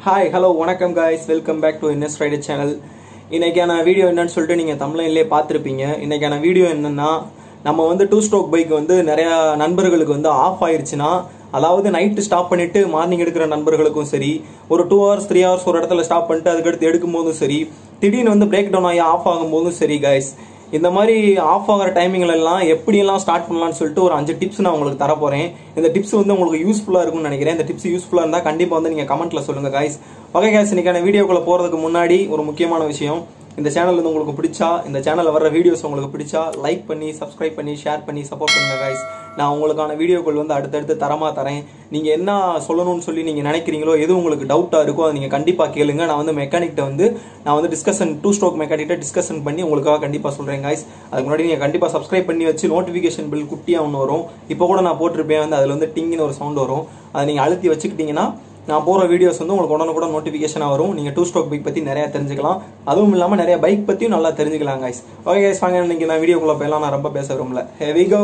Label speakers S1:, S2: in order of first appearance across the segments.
S1: hi hello வணக்கம் guys welcome back to NS Friday channel இன்னைக்கான video என்னன்னு சொல்லிட்டு நீங்கள் தமிழ்லேயே பார்த்துருப்பீங்க இன்னைக்கான வீடியோ என்னன்னா நம்ம வந்து டூ ஸ்ட்ரோக் பைக் வந்து நிறையா நண்பர்களுக்கு வந்து ஆஃப் ஆயிருச்சுன்னா அதாவது நைட்டு ஸ்டாப் பண்ணிட்டு மார்னிங் எடுக்கிற நண்பர்களுக்கும் சரி ஒரு டூ ஹவர்ஸ் த்ரீ ஹவர்ஸ் ஒரு இடத்துல ஸ்டாப் பண்ணிட்டு அதுக்கடுத்து எடுக்கும் போதும் சரி திடீர்னு வந்து பிரேக் டவுன் ஆகி ஆஃப் ஆகும் போதும் சரி காய்ஸ் இந்த மாதிரி ஆஃப் ஆகிற டைமிங்ல எல்லாம் எப்படியெல்லாம் ஸ்டார்ட் பண்ணலாம்னு சொல்லிட்டு ஒரு அஞ்சு டிப்ஸ் நான் உங்களுக்கு தர போறேன் இந்த டிப்ஸ் வந்து உங்களுக்கு யூஸ்ஃபுல்லா இருக்கும்னு நினைக்கிறேன் இந்த டிப்ஸ் யூஸ்ஃபுல்லா இருந்தா கண்டிப்பா வந்து நீங்க கமெண்ட்ல சொல்லுங்க காய்ஸ் ஓகே காய்ஸ் இன்னைக்கான வீடியோக்குள்ள போறதுக்கு முன்னாடி ஒரு முக்கியமான விஷயம் இந்த சேனல் வந்து உங்களுக்கு பிடிச்சா இந்த சேனல்ல வர வீடியோஸ் உங்களுக்கு பிடிச்சா லைக் பண்ணி சப்ஸ்கிரைப் பண்ணி ஷேர் பண்ணி சப்போர்ட் பண்ணுங்க காய்ஸ் நான் உங்களுக்கான வீடியோக்கள் வந்து அடுத்தடுத்து தரமா தரேன் நீங்க என்ன சொல்லணும்னு சொல்லி நீங்க நினைக்கிறீங்களோ எது உங்களுக்கு டவுட்டா இருக்கோ அதை நீங்க கண்டிப்பா கேளுங்க நான் வந்து மெக்கானிக்ட்ட வந்து நான் வந்து டிஸ்கஷன் டூ ஸ்ட்ரோக் மெக்கானிக்ட்ட டிஸ்கஷன் பண்ணி உங்களுக்காக கண்டிப்பா சொல்றேன் காய்ஸ் அதுக்கு முன்னாடி நீங்க கண்டிப்பா சப்ஸ்கிரைப் பண்ணி வச்சு நோட்டிபிகேஷன் பில் குட்டியா ஒன்று வரும் இப்போ கூட நான் போட்டிருப்பேன் வந்து அதுல வந்து டிங்கின்னு ஒரு சவுண்ட் வரும் அதை நீங்க அழுத்தி வச்சுக்கிட்டீங்கன்னா நான் போகிற வீடியோஸ் வந்து உங்களுக்கு உடனே கூட நோட்டிஃபிகேஷனாக வரும் நீங்கள் டூ ஸ்ட்ரோக் பைக் பற்றி நிறையா தெரிஞ்சுக்கலாம் அதுவும் இல்லாமல் நிறைய பைக் பற்றியும் நல்லா தெரிஞ்சுக்கலாம் கைஸ் ஓகே கைஸ் வாங்க இன்னைக்கு நான் வீடியோக்குள்ளே போயலாம் நான் ரொம்ப பேச விரும்பல ஹெவி கோ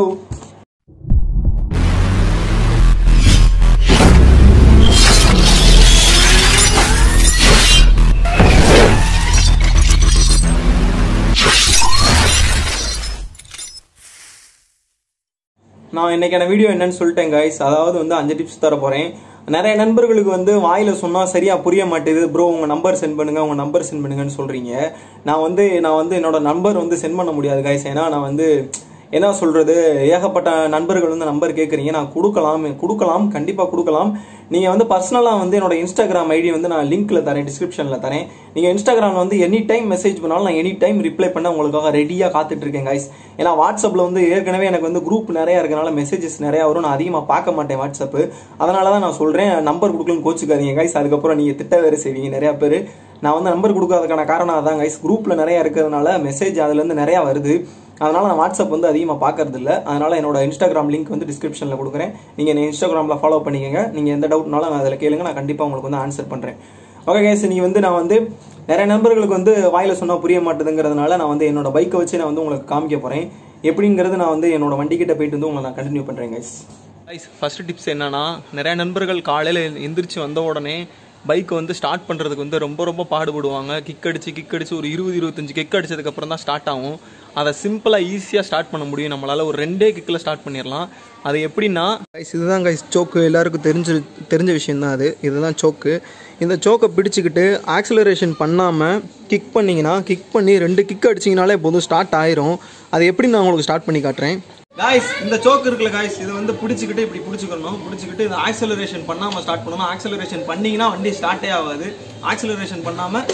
S1: நான் இன்னைக்கான வீடியோ என்னன்னு சொல்லிட்டேன் கைஸ் அதாவது வந்து அஞ்சு டிப்ஸ் தர போறேன் நிறைய நண்பர்களுக்கு வந்து வாயில சொன்னா சரியா புரிய மாட்டேது ப்ரோ உங்க நம்பர் சென்ட் பண்ணுங்க உங்க நம்பர் சென்ட் பண்ணுங்கன்னு சொல்றீங்க நான் வந்து நான் வந்து என்னோட நம்பர் வந்து சென்ட் பண்ண முடியாது கைஸ் ஏன்னா நான் வந்து என்ன சொல்றது ஏகப்பட்ட நண்பர்கள் வந்து நம்பர் கேட்குறீங்க நான் கொடுக்கலாம் கொடுக்கலாம் கண்டிப்பா கொடுக்கலாம் நீங்க வந்து பர்சனலா வந்து என்னோட இன்ஸ்டாகிராம் ஐடி வந்து நான் லிங்க்ல தரேன் டிஸ்கிரிப்ஷன்ல தரேன் நீங்க இன்ஸ்டாகிராம் வந்து எனி டைம் மெசேஜ் பண்ணாலும் நான் எனி டைம் ரிப்ளை பண்ண உங்களுக்காக ரெடியா காத்துட்டு இருக்கேன் கைஸ் ஏன்னா வாட்ஸ்அப்ல வந்து ஏற்கனவே எனக்கு வந்து குரூப் நிறைய இருக்கனால மெசேஜஸ் நிறைய வரும் நான் அதிகமா பார்க்க மாட்டேன் வாட்ஸ்அப் அதனால தான் நான் சொல்றேன் நம்பர் கொடுக்கலன்னு கோச்சுக்காதீங்க கைஸ் அதுக்கப்புறம் நீங்க திட்ட வேற செய்வீங்க நிறைய பேர் நான் வந்து நம்பர் கொடுக்காததுக்கான காரணம் அதான் கைஸ் குரூப்ல நிறைய இருக்கிறதுனால மெசேஜ் அதுல இருந்து நிறைய வருது அதனால நான் வாட்ஸ்அப் வந்து அதிகமாக பார்க்கறது இல்லை அதனால என்னோட இன்ஸ்டாகிராம் லிங்க் வந்து டிஸ்கிரிப்ஷனில் கொடுக்குறேன் நீங்கள் என்ன இன்ஸ்டாகிராமில் ஃபாலோ பண்ணிக்கோங்க நீங்கள் எந்த டவுட்னாலும் நான் அதில் கேளுங்க நான் கண்டிப்பாக உங்களுக்கு வந்து ஆன்சர் பண்ணுறேன் ஓகே கேஸ் நீங்கள் வந்து நான் வந்து நிறைய நண்பர்களுக்கு வந்து வாயில சொன்னால் புரிய மாட்டேதுங்கிறதுனால நான் வந்து என்னோட பைக்கை வச்சு நான் வந்து உங்களுக்கு காமிக்க போகிறேன் எப்படிங்கிறது நான் வந்து என்னோட வண்டிக்கிட்ட போயிட்டு வந்து உங்களை நான் கண்டினியூ பண்ணுறேன் கைஸ் கைஸ் ஃபர்ஸ்ட் டிப்ஸ் என்னன்னா நிறைய நண்பர்கள் காலையில் எந்திரிச்சு வந்த உடனே பைக்கை வந்து ஸ்டார்ட் பண்ணுறதுக்கு வந்து ரொம்ப ரொம்ப பாடுபடுவாங்க கிக் அடிச்சு கிக் அடிச்சு ஒரு இருபது இருபத்தஞ்சு கிக் அடிச்சதுக்கு அப்புறம் தான் ஸ்டார்ட் ஆகும் அதை சிம்பிளாக ஈஸியாக ஸ்டார்ட் பண்ண முடியும் நம்மளால ஒரு ரெண்டே கிக்கில் ஸ்டார்ட் பண்ணிடலாம் அது எப்படின்னா கைஸ் இதுதான் கைஸ் சோக்கு எல்லாருக்கும் தெரிஞ்ச தெரிஞ்ச விஷயம் தான் அது இதுதான் சோக்கு இந்த சோக்கை பிடிச்சிக்கிட்டு ஆக்சலரேஷன் பண்ணாமல் கிக் பண்ணிங்கன்னா கிக் பண்ணி ரெண்டு கிக் அடிச்சிங்கனாலே போதும் ஸ்டார்ட் ஆயிரும் அது எப்படி நான் உங்களுக்கு ஸ்டார்ட் பண்ணி காட்டுறேன் காய்ஸ் இந்த சோக்கு இருக்குல்ல காய்ஸ் இதை வந்து பிடிச்சிக்கிட்டு இப்படி பிடிச்சிக்கணும் பிடிச்சிக்கிட்டு இந்த ஆக்சலரேஷன் பண்ணாமல் ஸ்டார்ட் பண்ணணும் ஆக்சலரேஷன் பண்ணீங்கன்னா வண்டி ஸ்டார்ட்டே ஆகாது ஆக்சலரேஷன் பண்ணாமல்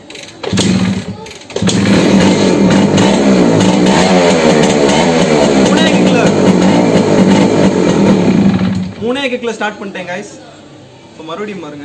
S1: மூணே கிக்கில் மூணே கிக்கில் ஸ்டார்ட் பண்ணிட்டேன் காய்ஸ் இப்போ மறுபடியும் பாருங்க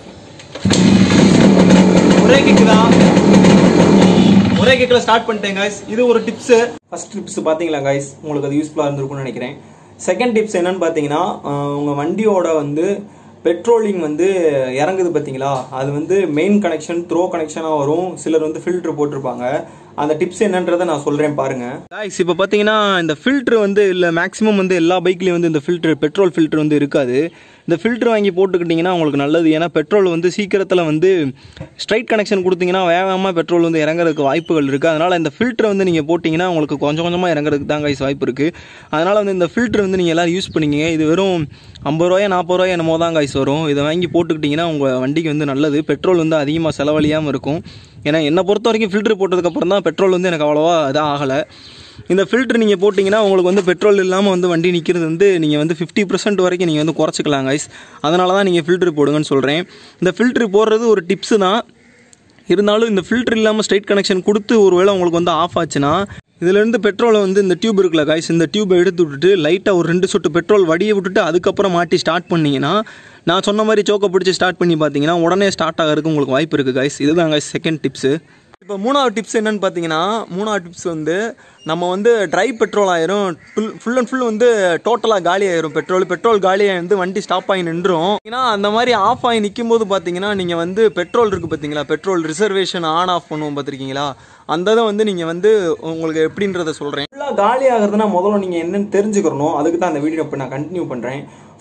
S1: ஒரே கிக்கு தான் ஒரே கிக்கில் ஸ்டார்ட் பண்ணிட்டேன் காய்ஸ் இது ஒரு டிப்ஸ் ஃபர்ஸ்ட் டிப்ஸ் பார்த்தீங்களா காய்ஸ் உங்களுக்கு அது யூஸ்ஃபுல்லாக இருந்திருக்கும்னு நினைக்கிறேன் செகண்ட் டிப்ஸ் என்னன்னு பார்த்தீங்கன்னா அஹ், உங்க வண்டியோட வந்து பெட்ரோலிங் வந்து இறங்குது பார்த்தீங்களா அது வந்து மெயின் கனெக்ஷன் த்ரோ கனெக்ஷனாக வரும் சிலர் வந்து ஃபில்டர் போட்டிருப்பாங்க அந்த டிப்ஸ் என்னன்றதை நான் சொல்கிறேன் பாருங்க காய்ஸ் இப்போ பார்த்தீங்கன்னா இந்த ஃபில்டர் வந்து இல்லை மேக்ஸிமம் வந்து எல்லா பைக்லேயும் வந்து இந்த ஃபில்டர் பெட்ரோல் ஃபில்டர் வந்து இருக்காது இந்த ஃபில்டர் வாங்கி போட்டுக்கிட்டிங்கன்னா உங்களுக்கு நல்லது ஏன்னா பெட்ரோல் வந்து சீக்கிரத்தில் வந்து ஸ்ட்ரைட் கனெக்ஷன் கொடுத்தீங்கன்னா வேகமாக பெட்ரோல் வந்து இறங்குறதுக்கு வாய்ப்புகள் இருக்குது அதனால் இந்த ஃபில்டரை வந்து நீங்கள் போட்டிங்கன்னா உங்களுக்கு கொஞ்சம் கொஞ்சமாக இறங்குறதுக்கு தான் கைஸ் வாய்ப்பு இருக்குது அதனால் வந்து இந்த ஃபில்டர் வந்து நீங்கள் எல்லோரும் யூஸ் பண்ணிக்கங்க இது வெறும் ஐம்பது ரூபாயா நாற்பது ரூபாய் என்னமோ தான் கைஸ் வரும் இதை வாங்கி போட்டுக்கிட்டிங்கன்னா உங்கள் வண்டிக்கு வந்து நல்லது பெட்ரோல் வந்து அதிகமாக செலவழியாமல் இருக்கும் ஏன்னா என்னை பொறுத்த வரைக்கும் ஃபில்டர் போட்டதுக்கப்புறம் தான் பெட்ரோல் வந்து எனக்கு அவ்வளோவா இதாக ஆகலை இந்த ஃபில்டர் நீங்கள் போட்டிங்கன்னா உங்களுக்கு வந்து பெட்ரோல் இல்லாமல் வந்து வண்டி நிற்கிறது வந்து நீங்கள் வந்து ஃபிஃப்டி பர்சன்ட் வரைக்கும் நீங்கள் வந்து குறைச்சிக்கலாம் கைஸ் அதனால தான் நீங்கள் ஃபில்டர் போடுங்கன்னு சொல்கிறேன் இந்த ஃபில்டர் போடுறது ஒரு டிப்ஸு தான் இருந்தாலும் இந்த ஃபில்டர் இல்லாமல் ஸ்ட்ரைட் கனெக்ஷன் கொடுத்து ஒருவேளை உங்களுக்கு வந்து ஆஃப் ஆச்சுன்னா இதுலேருந்து பெட்ரோலை வந்து இந்த டியூப் இருக்குல்ல கைஸ் இந்த டியூப்பை எடுத்து விட்டுட்டு லைட்டாக ஒரு ரெண்டு சொட்டு பெட்ரோல் வடியை விட்டுட்டு அதுக்கப்புறம் மாட்டி ஸ்டார்ட் பண்ணிங்கன்னா நான் சொன்ன மாதிரி சோக்கை பிடிச்சி ஸ்டார்ட் பண்ணி பார்த்தீங்கன்னா உடனே ஸ்டார்ட் ஆகிறதுக்கு உங்களுக்கு வாய்ப்பு இருக்குது கைஸ் இதுதான் கைஸ் செகண்ட் டிப்ஸு இப்போ மூணாவது டிப்ஸ் என்னன்னு பார்த்தீங்கன்னா மூணாவது டிப்ஸ் வந்து நம்ம வந்து ட்ரை பெட்ரோல் ஆயிரும் ஃபுல் ஃபுல் அண்ட் ஃபுல் வந்து டோட்டலாக காலி ஆயிரும் பெட்ரோல் பெட்ரோல் காலி ஆயிருந்து வண்டி ஸ்டாப் ஆகி நின்றும் ஏன்னா அந்த மாதிரி ஆஃப் ஆகி நிற்கும் போது பார்த்தீங்கன்னா நீங்கள் வந்து பெட்ரோல் இருக்குது பார்த்தீங்களா பெட்ரோல் ரிசர்வேஷன் ஆன் ஆஃப் பண்ணுவோம் பார்த்துருக்கீங்களா அந்த இதை வந்து நீங்கள் வந்து உங்களுக்கு எப்படின்றத சொல்கிறேன் ஃபுல்லாக காலி ஆகுறதுனா முதல்ல நீங்கள் என்னன்னு தெரிஞ்சுக்கிறணும் அதுக்கு தான் அந்த வீடியோ இப்போ நான் கண்டினியூ பண்ணுறேன்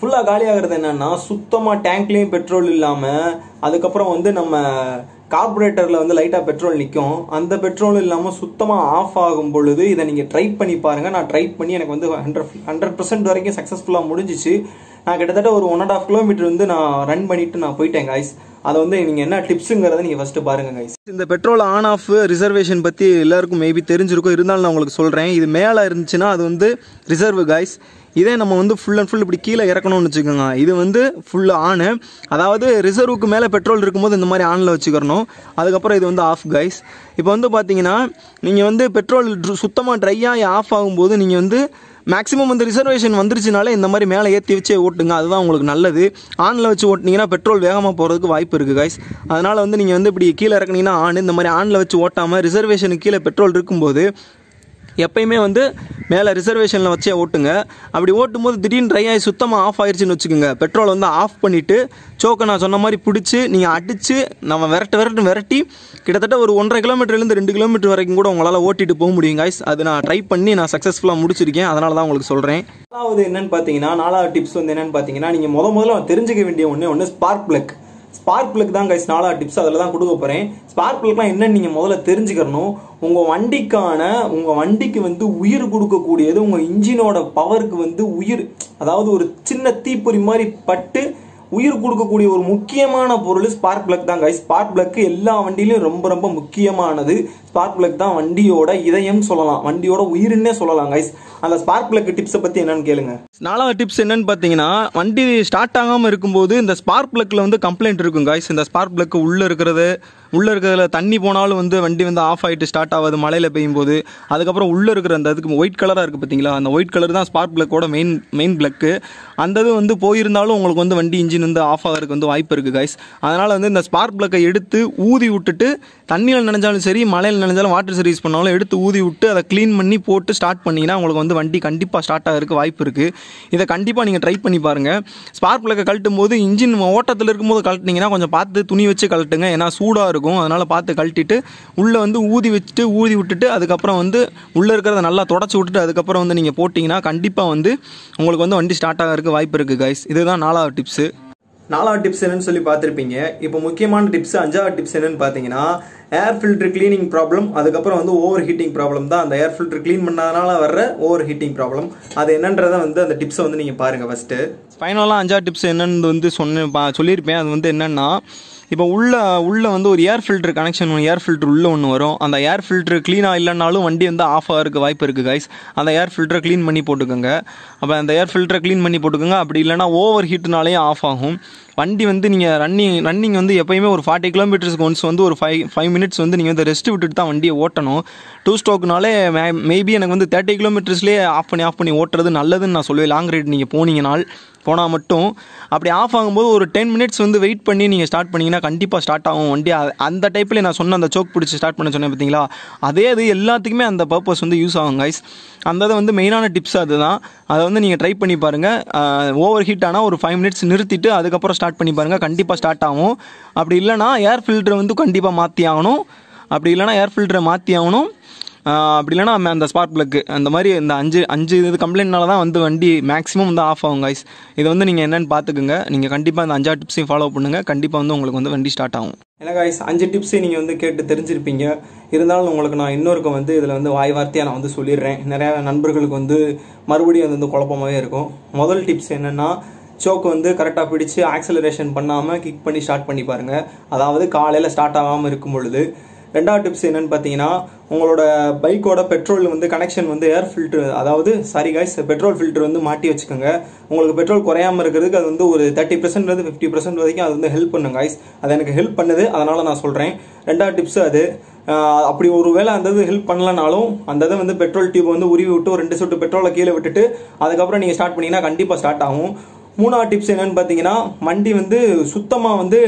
S1: ஃபுல்லாக காலியாகிறது என்னன்னா சுத்தமாக டேங்க்லேயும் பெட்ரோல் இல்லாமல் அதுக்கப்புறம் வந்து நம்ம கார்பரேட்டரில் வந்து லைட்டாக பெட்ரோல் நிற்கும் அந்த பெட்ரோல் இல்லாமல் சுத்தமாக ஆஃப் ஆகும் பொழுது இதை நீங்கள் ட்ரை பண்ணி பாருங்கள் நான் ட்ரை பண்ணி எனக்கு வந்து ஹண்ட்ரட் ஹண்ட்ரட் பர்சன்ட் வரைக்கும் சக்ஸஸ்ஃபுல்லாக முடிஞ்சிச்சு நான் கிட்டத்தட்ட ஒரு ஒன் அண்ட் ஆஃப் கிலோமீட்டர் வந்து நான் ரன் பண்ணிட்டு நான் போயிட்டேன் கைஸ் அதை வந்து நீங்கள் என்ன டிப்ஸுங்கிறத நீங்கள் ஃபஸ்ட்டு பாருங்கள் கைஸ் இந்த பெட்ரோல் ஆன் ஆஃப் ரிசர்வேஷன் பற்றி எல்லாருக்கும் மேபி தெரிஞ்சிருக்கும் இருந்தாலும் நான் உங்களுக்கு சொல்கிறேன் இது மேலே இருந்துச்சுன்னா அது வந்து ரிசர்வ் கைஸ் இதே நம்ம வந்து ஃபுல் அண்ட் ஃபுல் இப்படி கீழே இறக்கணும்னு வச்சுக்கோங்க இது வந்து ஃபுல் ஆனு அதாவது ரிசர்வுக்கு மேலே பெட்ரோல் இருக்கும்போது இந்த மாதிரி ஆனில் வச்சுக்கிறணும் அதுக்கப்புறம் இது வந்து ஆஃப் கைஸ் இப்போ வந்து பார்த்தீங்கன்னா நீங்கள் வந்து பெட்ரோல் சுத்தமாக ட்ரையாகி ஆஃப் ஆகும்போது நீங்கள் வந்து மேக்ஸிமம் வந்து ரிசர்வேஷன் வந்துருச்சுனாலே இந்த மாதிரி மேலே ஏற்றி வச்சே ஓட்டுங்க அதுதான் உங்களுக்கு நல்லது ஆனில் வச்சு ஓட்டினீங்கன்னா பெட்ரோல் வேகமாக போகிறதுக்கு வாய்ப்பு இருக்குது கைஸ் அதனால் வந்து நீங்கள் வந்து இப்படி கீழே இறக்குனீங்கன்னா ஆன் இந்த மாதிரி ஆனில் வச்சு ஓட்டாமல் ரிசர்வேஷனுக்கு கீழே பெட்ரோல் இருக்கும்போது எப்பயுமே வந்து மேலே ரிசர்வேஷனில் வச்சே ஓட்டுங்க அப்படி ஓட்டும் போது திடீர்னு ட்ரை ஆகி சுத்தமாக ஆஃப் ஆயிடுச்சுன்னு வச்சுக்கோங்க பெட்ரோல் வந்து ஆஃப் பண்ணிவிட்டு சோக்கை நான் சொன்ன மாதிரி பிடிச்சி நீங்கள் அடித்து நம்ம விரட்டு விரட்டு விரட்டி கிட்டத்தட்ட ஒரு ஒன்றரை கிலோமீட்டர்லேருந்து ரெண்டு கிலோமீட்டர் வரைக்கும் கூட உங்களால் ஓட்டிட்டு போக முடியும் கைஸ் அது நான் ட்ரை பண்ணி நான் சக்ஸஸ்ஃபுல்லாக முடிச்சிருக்கேன் அதனால தான் உங்களுக்கு சொல்கிறேன் நாலாவது என்னன்னு பார்த்தீங்கன்னா நாலாவது டிப்ஸ் வந்து என்னன்னு பார்த்தீங்கன்னா நீங்கள் முத முதல்ல தெரிஞ்சுக்க வேண்டிய ஒன்று ஒன்று ஸ்பார்க் பிளக் ஸ்பார்க் பிளக் தான் கைஸ் நாலா டிப்ஸ் அதில் தான் கொடுக்க போகிறேன் ஸ்பார்க் பிளக்லாம் என்னன்னு நீங்கள் முதல்ல தெரிஞ்சுக்கணும் உங்கள் வண்டிக்கான உங்கள் வண்டிக்கு வந்து உயிர் கொடுக்கக்கூடியது உங்கள் இன்ஜினோட பவருக்கு வந்து உயிர் அதாவது ஒரு சின்ன தீப்பொறி மாதிரி பட்டு உயிர் கொடுக்கக்கூடிய ஒரு முக்கியமான பொருள் ஸ்பார்க் பிளக் தான் கைஸ் ஸ்பார்க் பிளக் எல்லா வண்டியிலும் ரொம்ப ரொம்ப முக்கியமானது ஸ்பார்க் பிளக் தான் வண்டியோட இதயம் சொல்லலாம் வண்டியோட உயிர்னே சொல்லலாம் கைஸ் அந்த ஸ்பார்க் பிளக் டிப்ஸை பற்றி என்னன்னு கேளுங்க நாலாவது டிப்ஸ் என்னன்னு பார்த்தீங்கன்னா வண்டி ஸ்டார்ட் ஆகாமல் இருக்கும்போது இந்த ஸ்பார்க் பிளக்ல வந்து கம்ப்ளைண்ட் இருக்கும் கைஸ் இந்த ஸ்பார்க் பிளக் உள்ளே இருக்கிறது உள்ளே இருக்கிறதுல தண்ணி போனாலும் வந்து வண்டி வந்து ஆஃப் ஆகிட்டு ஸ்டார்ட் ஆகாது மழையில் பெய்யும் போது அதுக்கப்புறம் உள்ளே இருக்கிற அந்த அதுக்கு ஒயிட் கலராக இருக்குது பார்த்தீங்களா அந்த ஒயிட் கலர் தான் ஸ்பார்க் பிளக்கோட மெயின் மெயின் பிளக்கு அந்த இது வந்து போயிருந்தாலும் உங்களுக்கு வந்து வண்டி இன்ஜின் வந்து ஆஃப் ஆகிறதுக்கு வந்து வாய்ப்பு இருக்குது கைஸ் அதனால் வந்து இந்த ஸ்பார்க் பிளக்கை எடுத்து ஊதி விட்டுட்டு தண்ணியில் நினைஞ்சாலும் சரி மழையில் நினைஞ்சாலும் வாட்டர் சர்வீஸ் பண்ணாலும் எடுத்து ஊதி விட்டு அதை க்ளீன் பண்ணி போட்டு ஸ்டார்ட் பண்ணிங்கன்னா உங்களுக்கு வந்து வண்டி கண்டிப்பாக ஸ்டார்ட் ஆகிறதுக்கு வாய்ப்பு இருக்குது இதை கண்டிப்பாக நீங்கள் ட்ரை பண்ணி பாருங்கள் ஸ்பார்க் பிளக்கை கழட்டும் போது இன்ஜின் ஓட்டத்தில் இருக்கும்போது கழட்டினீங்கன்னா கொஞ்சம் பார்த்து துணி வச்சு கழட்டுங்க ஏன்னா சூடாக இருக்கும் அதனால் பார்த்து கழட்டிட்டு உள்ளே வந்து ஊதி வச்சுட்டு ஊதி விட்டுட்டு அதுக்கப்புறம் வந்து உள்ளே இருக்கிறத நல்லா தொடச்சி விட்டுட்டு அதுக்கப்புறம் வந்து நீங்கள் போட்டிங்கன்னா கண்டிப்பாக வந்து உங்களுக்கு வந்து வண்டி ஸ்டார்ட் ஆகிறதுக்கு வாய்ப்பு இருக்குது கைஸ் இதுதான் நாலாவது டிப்ஸு நாலாவது டிப்ஸ் என்னன்னு சொல்லி பார்த்துருப்பீங்க இப்போ முக்கியமான டிப்ஸ் அஞ்சாவது டிப்ஸ் என்னன்னு பார்த்தீங்கன்னா ஏர் ஃபில்டர் கிளீனிங் ப்ராப்ளம் அதுக்கப்புறம் வந்து ஓவர் ஹீட்டிங் ப்ராப்ளம் தான் அந்த ஏர் ஃபில்டர் க்ளீன் பண்ணதுனால வர்ற ஓவர் ஹீட்டிங் ப்ராப்ளம் அது என்னன்றதை வந்து அந்த டிப்ஸை வந்து நீங்கள் பாருங்கள் ஃபஸ்ட்டு ஃபைனலாக அஞ்சாவது டிப்ஸ் என்னன்னு வந்து சொன்ன பா- சொல்லியிருப்பேன் அது வந்து என்னென்னா இப்போ உள்ள உள்ள வந்து ஒரு air filter connection air filter உள்ள ஒன்று வரும் அந்த ஏர் ஃபில்டர் க்ளீனாக இல்லைனாலும் வண்டி வந்து ஆஃப் ஆகிறதுக்கு வாய்ப்பு இருக்குது கைஸ் அந்த ஏர் ஃபில்டரை க்ளீன் பண்ணி போட்டுக்கோங்க அப்போ அந்த ஏர் ஃபில்டரை க்ளீன் பண்ணி போட்டுக்கோங்க அப்படி இல்லைனா ஓவர் ஹீட்னாலே ஆஃப் ஆகும் வண்டி வந்து நீங்கள் ரன்னிங் ரன்னிங் வந்து எப்பயுமே ஒரு ஃபார்ட்டி கிலோமீட்டர்ஸ்க்கு ஒன்ஸ் வந்து ஒரு ஃபைவ் ஃபைவ் மினிட்ஸ் வந்து நீங்கள் வந்து ரெஸ்ட் விட்டுட்டு தான் வண்டியை ஓட்டணும் டூ ஸ்டோக்னாலே மேபி எனக்கு வந்து தேர்ட்டி கிலோமீட்டர்ஸ்லேயே ஆஃப் பண்ணி ஆஃப் பண்ணி ஓட்டுறது நல்லதுன்னு நான் சொல்லுவேன் லாங் ரைட் நீங்கள் போனீங்கனால் போனால் மட்டும் அப்படி ஆஃப் ஆகும்போது ஒரு டென் மினிட்ஸ் வந்து வெயிட் பண்ணி நீங்கள் ஸ்டார்ட் பண்ணீங்கன்னா கண்டிப்பாக ஸ்டார்ட் ஆகும் வண்டி அ- அந்த டைப்பில் நான் சொன்ன அந்த சோக் பிடிச்சி ஸ்டார்ட் பண்ண சொன்னேன் பார்த்தீங்களா அதே அது எல்லாத்துக்குமே அந்த பர்பஸ் வந்து யூஸ் ஆகும் கைஸ் அந்த இது வந்து மெயினான டிப்ஸ் அதுதான் அதை வந்து நீங்கள் ட்ரை பண்ணி பாருங்கள் ஓவர் ஹீட் ஆனால் ஒரு ஃபைவ் மினிட்ஸ் நிறுத்திட்டு அதுக்கப்புறம் ஸ்டார்ட் பண்ணி பாருங்கள் கண்டிப்பாக ஸ்டார்ட் ஆகும் அப்படி இல்லைனா ஏர் ஃபில்டரை வந்து கண்டிப்பாக மாற்றி ஆகணும் அப்படி இல்லைனா ஏர் ஃபில்டரை மாற்றி ஆகணும் ஆஹ் அப்படி இல்லைனா நம்ம அந்த ஸ்பார்க் பிளக்கு அந்த மாதிரி இந்த அஞ்சு அஞ்சு இது கம்ப்ளைண்ட்னால தான் வந்து வண்டி மேக்ஸிமம் வந்து ஆஃப் ஆகும் கைஸ் இதை வந்து நீங்கள் என்னென்னு பார்த்துக்குங்க நீங்கள் கண்டிப்பாக அந்த அஞ்சா டிப்ஸையும் ஃபாலோ பண்ணுங்கள் கண்டிப்பாக வந்து உங்களுக்கு வந்து வண்டி ஸ்டார்ட் ஆகும் ஏன்னா கைஸ் அஞ்சு டிப்ஸையும் நீங்கள் வந்து கேட்டு தெரிஞ்சிருப்பீங்க இருந்தாலும் உங்களுக்கு நான் இன்னொருக்க வந்து இதில் வந்து வாய் வார்த்தையாக நான் வந்து சொல்லிடுறேன் நிறையா நண்பர்களுக்கு வந்து மறுபடியும் அது வந்து குழப்பமாகவே இருக்கும் முதல் டிப்ஸ் என்னென்னா சோக்கு வந்து கரெக்டாக பிடிச்சு ஆக்சலரேஷன் பண்ணாமல் கிக் பண்ணி ஸ்டார்ட் பண்ணி பாருங்கள் அதாவது காலையில் ஸ்டார்ட் ஆகாமல் இருக்கும் பொழுது ரெண்டாவது டிப்ஸ் என்னன்னு பார்த்தீங்கன்னா உங்களோட பைக்கோட பெட்ரோல் வந்து கனெக்ஷன் வந்து ஏர் ஃபில்டர் அதாவது சாரி காய்ஸ் பெட்ரோல் ஃபில்டர் வந்து மாட்டி வச்சுக்கோங்க உங்களுக்கு பெட்ரோல் குறையாம இருக்கிறதுக்கு அது வந்து ஒரு தேர்ட்டி பர்சன்ட் ஃபிஃப்டி பர்சன்ட் வரைக்கும் அது வந்து ஹெல்ப் பண்ணும் காய்ஸ் அது எனக்கு ஹெல்ப் பண்ணுது அதனால நான் சொல்கிறேன் ரெண்டாவது டிப்ஸ் அது ஆஹ் அப்படி ஒரு வேளை அந்த இது ஹெல்ப் பண்ணலனாலும் அந்த இதை வந்து பெட்ரோல் டியூப் வந்து உருவி விட்டு ஒரு ரெண்டு சொட்டு பெட்ரோலை கீழே விட்டுட்டு அதுக்கப்புறம் நீங்கள் ஸ்டார்ட் பண்ணீங்கன்னா கண்டிப்பாக ஸ்டார்ட் ஆகும் மூணாவது டிப்ஸ் என்னன்னு பார்த்தீங்கன்னா வண்டி வந்து சுத்தமாக வந்து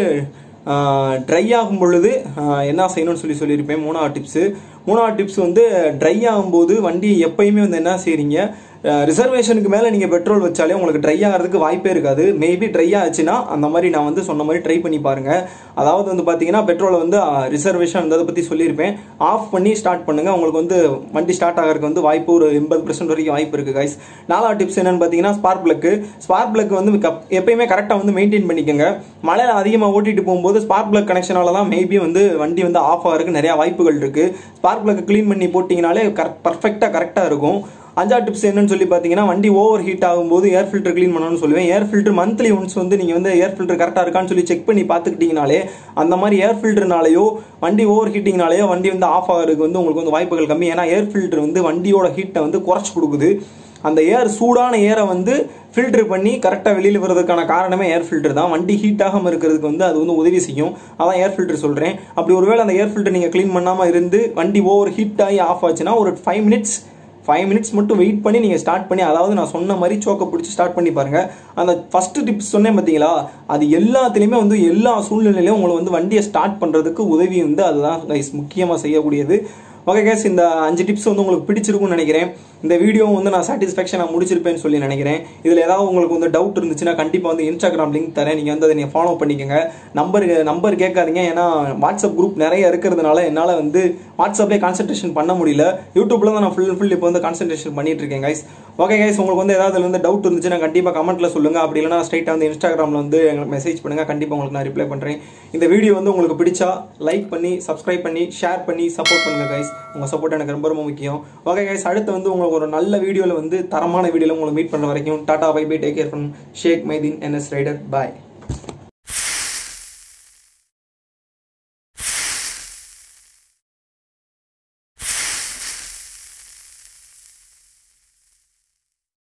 S1: ட்ரை ஆகும் பொழுது ஆஹ் என்ன செய்யணும்னு சொல்லி சொல்லியிருப்பேன் மூணாவது டிப்ஸு மூணாவது டிப்ஸ் வந்து ட்ரை ஆகும்போது வண்டி எப்பயுமே வந்து என்ன செய்றீங்க ரிசர்வேஷனுக்கு மேலே நீங்கள் பெட்ரோல் வச்சாலே உங்களுக்கு ட்ரை ஆகிறதுக்கு வாய்ப்பே இருக்காது மேபி ட்ரை ஆச்சுன்னா அந்த மாதிரி நான் வந்து சொன்ன மாதிரி ட்ரை பண்ணி பாருங்க அதாவது வந்து பார்த்தீங்கன்னா பெட்ரோலை வந்து ரிசர்வேஷன் அந்த இதை பற்றி சொல்லியிருப்பேன் ஆஃப் பண்ணி ஸ்டார்ட் பண்ணுங்க உங்களுக்கு வந்து வண்டி ஸ்டார்ட் ஆகிறதுக்கு வந்து வாய்ப்பு ஒரு எண்பது பர்சன்ட் வரைக்கும் வாய்ப்பு இருக்குது கைஸ் நாலாவது டிப்ஸ் என்னன்னு பார்த்தீங்கன்னா ஸ்பார்க் பிளக்கு ஸ்பார்க் பிளக் வந்து கப்- எப்பயுமே கரெக்டாக வந்து மெயின்டைன் பண்ணிக்கோங்க மழையில் அதிகமாக ஓட்டிட்டு போகும்போது ஸ்பார்க் பிளக் கனெக்ஷனால தான் மேபி வந்து வண்டி வந்து ஆஃப் ஆகிறதுக்கு நிறைய வாய்ப்புகள் இருக்கு ஸ்பார்க் பிளக் க்ளீன் பண்ணி போட்டிங்கனாலே கரெக்ட் பர்ஃபெக்டாக கரெக்டாக இருக்கும் அஞ்சாவது டிப்ஸ் என்னன்னு சொல்லி பார்த்தீங்கன்னா வண்டி ஓவர் ஹீட் ஆகும்போது ஏர் ஃபில்டர் க்ளீன் பண்ணணும்னு சொல்லுவேன் ஏர் ஃபில்டர் மந்த்லி ஒன்ஸ் வந்து நீங்கள் வந்து ஏர் ஃபில்டர் கரெக்டாக இருக்கான்னு சொல்லி செக் பண்ணி பார்த்துக்கிட்டீங்கனாலே அந்த மாதிரி ஏர் ஃபில்டர்னாலேயோ வண்டி ஓவர் ஹீட்டிங்னாலேயோ வண்டி வந்து ஆஃப் ஆகிறதுக்கு வந்து உங்களுக்கு வந்து வாய்ப்புகள் கம்மி ஏன்னா ஏர் ஃபில்டர் வந்து வண்டியோட ஹீட்டை வந்து குறைச்சி கொடுக்குது அந்த ஏர் சூடான ஏரை வந்து ஃபில்டர் பண்ணி கரெக்டாக வெளியில் வர்றதுக்கான காரணமே ஏர் ஃபில்டர் தான் வண்டி ஹீட் ஆகாமல் இருக்கிறதுக்கு வந்து அது வந்து உதவி செய்யும் அதான் ஏர் ஃபில்டர் சொல்கிறேன் அப்படி ஒருவேளை அந்த ஏர் ஃபில்டர் நீங்கள் க்ளீன் பண்ணாமல் இருந்து வண்டி ஓவர் ஹீட் ஆகி ஆஃப் ஆச்சுன்னா ஒரு ஃபைவ் மினிட்ஸ் ஃபைவ் மினிட்ஸ் மட்டும் வெயிட் பண்ணி நீங்கள் ஸ்டார்ட் பண்ணி அதாவது நான் சொன்ன மாதிரி சோக்கை பிடிச்சி ஸ்டார்ட் பண்ணி பாருங்க அந்த ஃபர்ஸ்ட் டிப்ஸ் சொன்னேன் பார்த்தீங்களா அது எல்லாத்துலேயுமே வந்து எல்லா சூழ்நிலையிலையும் உங்களை வந்து வண்டியை ஸ்டார்ட் பண்ணுறதுக்கு உதவி வந்து அதுதான் guys முக்கியமாக செய்யக்கூடியது ஓகே கேஸ் இந்த அஞ்சு டிப்ஸ் வந்து உங்களுக்கு பிடிச்சிருக்கும்னு நினைக்கிறேன் இந்த வீடியோ வந்து நான் சாட்டிஸ்ஃபேக்ஷனாக முடிச்சிருப்பேன்னு சொல்லி நினைக்கிறேன் இதில் ஏதாவது உங்களுக்கு வந்து டவுட் இருந்துச்சுன்னா கண்டிப்பாக வந்து இன்ஸ்டாகிராம் லிங்க் தரேன் நீங்கள் வந்து அதை நீங்கள் ஃபாலோ பண்ணிக்கோங்க நம்பர் நம்பர் கேட்காதீங்க ஏன்னா வாட்ஸ்அப் குரூப் நிறைய இருக்கிறதுனால என்னால் வந்து வாட்ஸ்அப்லேயே கான்சன்ட்ரேஷன் பண்ண முடியல யூடியூப்ல தான் நான் ஃபுல் ஃபுல் இப்போ வந்து கான்சன்ட்ரேஷன் பண்ணிட்டு இருக்கேன் கைஸ் ஓகே கைஸ் உங்களுக்கு வந்து ஏதாவது வந்து டவுட் இருந்துச்சுன்னா கண்டிப்பாக கமெண்ட்ல சொல்லுங்க அப்படி இல்லைனா ஸ்ட்ரைட்டாக வந்து இன்ஸ்டாகிராமில் வந்து எங்களுக்கு மெசேஜ் பண்ணுங்க கண்டிப்பாக உங்களுக்கு நான் ரிப்ளை பண்ணுறேன் இந்த வீடியோ வந்து உங்களுக்கு பிடிச்சா லைக் பண்ணி சப்ஸ்கிரைப் பண்ணி ஷேர் பண்ணி சப்போர்ட் பண்ணுங்க கைஸ் உங்கள் சப்போர்ட் எனக்கு ரொம்ப ரொம்ப முக்கியம் ஓகே கைஸ் அடுத்து வந்து உங்களுக்கு ஒரு நல்ல வீடியோவில் வந்து தரமான வீடியோவில் உங்களை மீட் பண்ணுற வரைக்கும் tata bye bye take care from Sheikh Mydeen NS rider bye